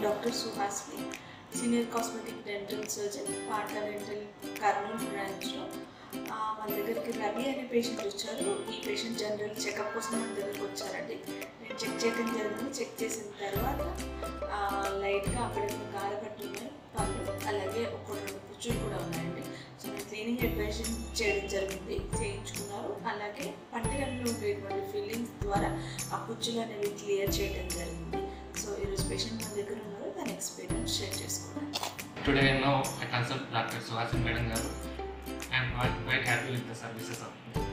Doctor Suhasini senior cosmetic dental surgeon Panda dental Kurnool బ్రాంచ్లో ఆ, మన దగ్గరికి రవి అనే పేషెంట్ వచ్చారు ఈ పేషెంట్ జనరల్ చెకప్ కోసం మన దగ్గరికి వచ్చారండి నేను చెక్ చేయడం జరిగింది చెక్ చేసిన తర్వాత ఆ, లైట్గా అక్కడ గారపట్టు ఉన్నాయి పళ్ళు అలాగే ఒక రెండు పుచ్చులు కూడా ఉన్నాయండి సో నేను క్లీనింగ్ అడ్వైజన్ చేయడం జరిగింది చేయించుకున్నారు అలాగే పంటగంలో ఉండేటువంటి ఫీలింగ్స్ ద్వారా ఆ పుచ్చులు అనేవి క్లియర్ చేయడం జరిగింది సో ఈరోజు పేషెంట్ మన దగ్గర ఉన్నారు దాని ఎక్స్పీరియన్స్ షేర్ చేసుకోవడానికి Today now I consult Dr. Suhasin Madam Garu. I am quite, quite happy with the services of